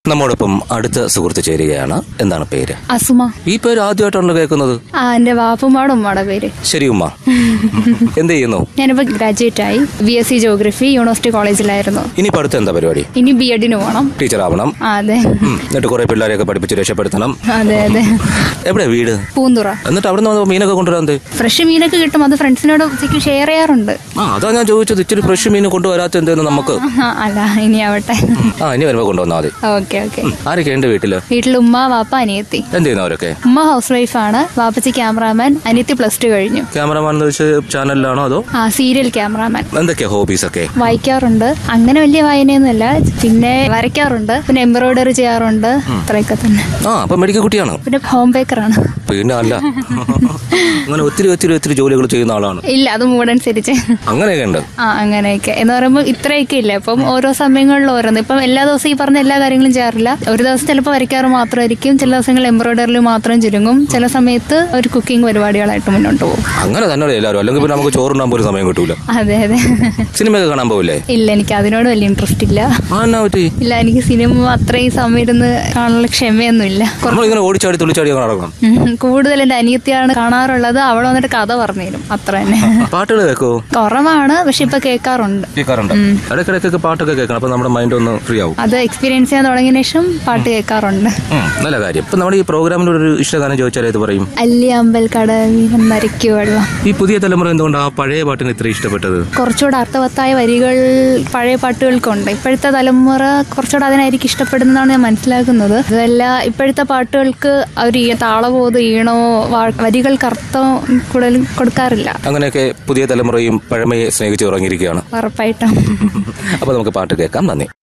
നമ്മോടൊപ്പം അടുത്ത സുഹൃത്ത് ചേരുകയാണ് എന്താണ് പേര് അസുമ ഈ പേര് ആദ്യമായിട്ടാണല്ലോ കേൾക്കുന്നത് ആ എന്റെ വാപ്പുമാടെ ഉമ്മയുടെ പേര് ശരി ഉമ്മ എന്ത് ചെയ്യുന്നു ഞാനിപ്പോ ഗ്രാജുവേറ്റ് ആയി B S C geography university കോളേജിലായിരുന്നു ഇനി അടുത്ത എന്താ പരിപാടി ഇനി ബി എഡിന് പോകണം ടീച്ചർ ആവണം ആ, അതെ ഉം, എന്നിട്ട് കുറെ പിള്ളേരെയൊക്കെ പഠിപ്പിച്ച് രക്ഷപ്പെടുത്തണം അതെ അതെ എവിടെ വീട് പൂന്തുറ എന്നിട്ട് അവിടെ നിന്ന് മീനൊക്കെ കൊണ്ടുവരാൻ എന്തേ? ഫ്രഷ് മീനൊക്കെ കിട്ടും അത് ഫ്രണ്ട്സിനോട് ഉച്ചയ്ക്ക് ഷെയർ ചെയ്യാറുണ്ട് ആ അതാ ഞാൻ ചോദിച്ചത് ഇച്ചിരി ഫ്രഷ് മീൻ കൊണ്ടുവരാത്ത എന്തേന്ന് നമുക്ക് ആ, അല്ല ഇനി ആവട്ടെ ആ ഇനി വരുമ്പോ കൊണ്ടുവന്നാൽ മതി ഓക്കെ ഓക്കെ ഉം, ആരൊക്കെ ഉണ്ട് വീട്ടില് വീട്ടിൽ ഉമ്മ വാപ്പ അനിയത്തി എന്ത് ചെയ്യുന്നവരൊക്കെ ഉമ്മ ഹൗസ് വൈഫാണ് വാപ്പച്ചി ക്യാമറാമാൻ അനിയത്തി പ്ലസ് ടു കഴിഞ്ഞു ക്യാമറമാൻ എന്ന് വെച്ച് ചാനലിലാണോ അതോ ആ സീരിയൽ ക്യാമറാമാൻ എന്തൊക്കെയാ ഹോബീസ് ഒക്കെ വായിക്കാറുണ്ട് അങ്ങനെ വലിയ വായനയൊന്നുമില്ല പിന്നെ വരയ്ക്കാറുണ്ട് പിന്നെ എംബ്രോയിഡറി ചെയ്യാറുണ്ട് അത്രയൊക്കെ തന്നെ ആ അപ്പൊ മെഡിക്കൽ കുട്ടിയാണ് പിന്നെ ഹോം ബേക്കറാണ് പിന്നെ അല്ല അങ്ങനെ ഒത്തിരി ഒത്തിരി ഒത്തിരി ജോലികൾ ചെയ്യുന്ന ആളാണ് ഇല്ല അത് മൂടനുസരിച്ച് അങ്ങനെയൊക്കെ ഉണ്ട് ആ അങ്ങനെയൊക്കെ എന്ന് പറയുമ്പോൾ ഇത്രയൊക്കെ ഇല്ല ഇപ്പം ഓരോ സമയങ്ങളിൽ ഓരോന്ന് ഇപ്പം എല്ലാ ദിവസവും ഈ പറഞ്ഞ എല്ലാ കാര്യങ്ങളും ചെയ്യാറില്ല ഒരു ദിവസം ചിലപ്പോൾ വരയ്ക്കാറ് മാത്രമായിരിക്കും ചില ദിവസങ്ങൾ എംബ്രോയിഡറിൽ മാത്രം ചുരുങ്ങും ചില സമയത്ത് ഒരു കുക്കിംഗ് പരിപാടികളായിട്ട് മുന്നോട്ട് പോകും അങ്ങനെ തന്നെ എല്ലാവരും അല്ലെങ്കിൽ പിന്നെ നമുക്ക് ചോറുണ്ടാൻ പോലും സമയം കിട്ടൂല അതെ അതെ സിനിമയൊക്കെ കാണാൻ പോവില്ലേ ഇല്ല എനിക്ക് അതിനോട് വലിയ ഇൻട്രസ്റ്റ് ഇല്ല ആ എന്നാ പറ്റി ഇല്ല എനിക്ക് സിനിമ അത്രയും സമയം ഇരുന്ന് കാണാനുള്ള ക്ഷമയൊന്നുമില്ല നമ്മളിങ്ങനെ ഓടിച്ചാടി തുള്ളിച്ചാടി ഒക്കെ നടക്കണം ഉം. കൂടുതൽ എന്റെ അനിയത്തിയാണ് കാണാറുള്ളത് അവൾ വന്നിട്ട് കഥ പറഞ്ഞു തരും അത്ര തന്നെ പാട്ടുകൾ കേൾക്കോ കുറവാണ് പക്ഷെ ഇപ്പൊ കേൾക്കാറുണ്ട് കേൾക്കാറുണ്ട് ഇടയ്ക്കിടയ്ക്കൊക്കെ പാട്ടൊക്കെ കേൾക്കണം അപ്പൊ നമ്മുടെ മൈൻഡ് ഒന്ന് ഫ്രീ ആവും അത് എക്സ്പീരിയൻസ് ചെയ്യാൻ തുടങ്ങിയ ശേഷം പാട്ട് കേൾക്കാറുണ്ട് ഉം, നല്ല കാര്യം ഇപ്പൊ നമ്മുടെ ഈ പ്രോഗ്രാമിന്റെ ഒരു ഇഷ്ടഗാനം ചോദിച്ചാൽ ഇത് പറയും അല്ലി അമ്പൽ കടവിൽ നരയ്ക്കു വെള്ളം ഈ പുതിയ തലമുറ എന്തുകൊണ്ടാണ് ആ പഴയ പാട്ടിന് ഇത്ര ഇഷ്ടപ്പെട്ടത് കുറച്ചുകൂടെ അർത്ഥവത്തായ വരികൾ പഴയ പാട്ടുകൾക്കുണ്ട് ഇപ്പോഴത്തെ തലമുറ കുറച്ചുകൂടെ അതിനായിരിക്കും ഇഷ്ടപ്പെടുന്നതാണ് ഞാൻ മനസ്സിലാക്കുന്നത് അതല്ല ഇപ്പോഴത്തെ പാട്ടുകൾക്ക് അവർ ഈ താളബോധം ഈണോ വാ- വരികൾക്ക് അർത്ഥം കൂടുതൽ കൊടുക്കാറില്ല അങ്ങനെയൊക്കെ പുതിയ തലമുറയും പഴമയെ സ്നേഹിച്ച് ഉറങ്ങിയിരിക്കുകയാണ് ഉറപ്പായിട്ടും അപ്പൊ നമുക്ക് പാട്ട് കേൾക്കാം നന്ദി